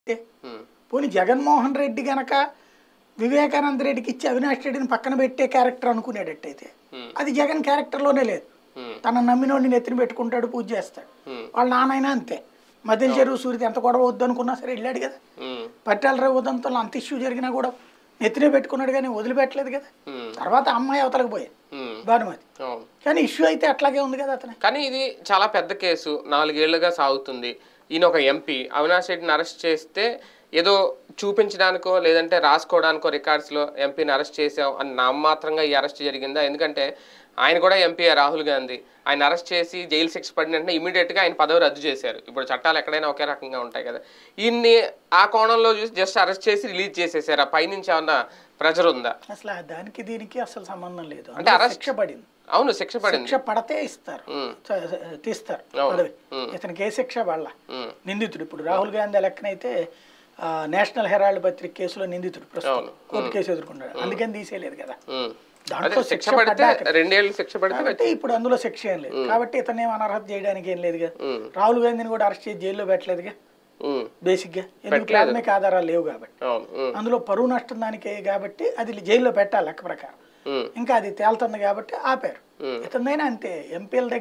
ఉమ్, పోనీ జగన్మోహన్ రెడ్డి గనక వివేకానంద రెడ్డికి ఇచ్చి అవినాష్ రెడ్డిని పక్కన పెట్టే క్యారెక్టర్ అనుకునేటట్టయితే Hmm. అది జగన్ క్యారెక్టర్లోనే లేదు ఉమ్, తన నమ్మినోడిని నెత్తిన పెట్టుకుంటాడు పూజ చేస్తాడు Hmm. వాళ్ళ నాన్నైనా అంతే మధ్యలో చెరువు సూర్యుడు ఎంత గొడవ వద్దు అనుకున్నా సరే వెళ్ళాడు కదా ఉమ్, పట్టాల రేవు ఉదంతంలో అంత ఇష్యూ జరిగినా కూడా నెత్తినే పెట్టుకున్నాడు కానీ వదిలిపెట్టలేదు కదా ఉమ్, తర్వాత అమ్మాయి అవతలకు పోయాడు ఉమ్, భానుమతి అవును కానీ ఇష్యూ అయితే అట్లాగే ఉంది కదా అతను కానీ ఇది చాలా పెద్ద కేసు నాలుగేళ్లుగా సాగుతుంది ఈయన ఒక ఎంపీ అవినాష్ రెడ్డిని అరెస్ట్ చేస్తే ఏదో చూపించడానికో లేదంటే రాసుకోవడానికో రికార్డ్స్లో ఎంపీని అరెస్ట్ చేసాం అని నామమాత్రంగా ఈ అరెస్ట్ జరిగిందా ఎందుకంటే ఆయన కూడా ఎంపీ రాహుల్ గాంధీ ఆయన అరెస్ట్ చేసి జైలు శిక్ష పడిన వెంటనే ఇమీడియట్గా ఆయన పదవి రద్దు చేశారు ఇప్పుడు చట్టాలు ఎక్కడైనా ఒకే రకంగా ఉంటాయి కదా ఈయన్ని ఆ కోణంలో చూసి జస్ట్ అరెస్ట్ చేసి రిలీజ్ చేసేసారు ఆ పైనుంచి ఏమన్నా ప్రెజర్ ఉందా అసలు ఆ దానికి దీనికి అసలు సంబంధం లేదు అంటే అందులో arrest- శిక్ష పడింది అవును శిక్ష పడింది శిక్ష పడితే ఇస్తారు ఉమ్, చ- తీస్తారు అవును. పదవి ఉమ్. ఇతనికి ఏ శిక్ష పడల ఉమ్, నిందితుడు ఇప్పుడు రాహుల్ గాంధీ లెక్కనైతే ఆ, నేషనల్ హెరాల్డ్ పత్రిక కేసులో నిందితుడు ప్రస్తుతం అవును. కోర్టు కేసు ఎదుర్కొన్నాడు అందుకని తీసేయలేదు కదా ఉమ్. దాంట్లో అదే శిక్ష శిక్ష పడితే పడ్డాక రెండేళ్ళు శిక్ష పడితే కాబట్టి ఇప్పుడు అందులో శిక్ష ఏం లేదు కాబట్టి ఇతను ఏం అనర్హత చేయడానికి ఏం లేదుగా ఉమ్, రాహుల్ గాంధీని కూడా అరెస్ట్ చేసి జైల్లో పెట్టలేదుగా ఉమ్, బేసిక్ గా ఎందుకు ప్రాథమిక ఆధారాలు లేవు కాబట్టి అవును ఉమ్, అందులో పరువు నష్టం దానికే కాబట్టి అది జైల్లో పెట్టాలి లెక్క ప్రకారం ఉమ్, ఇంకా అది తేలుతుంది కాబట్టి ఆపారు ఉమ్. ఇతనైనా అంతే ఎంపీల దగ్గర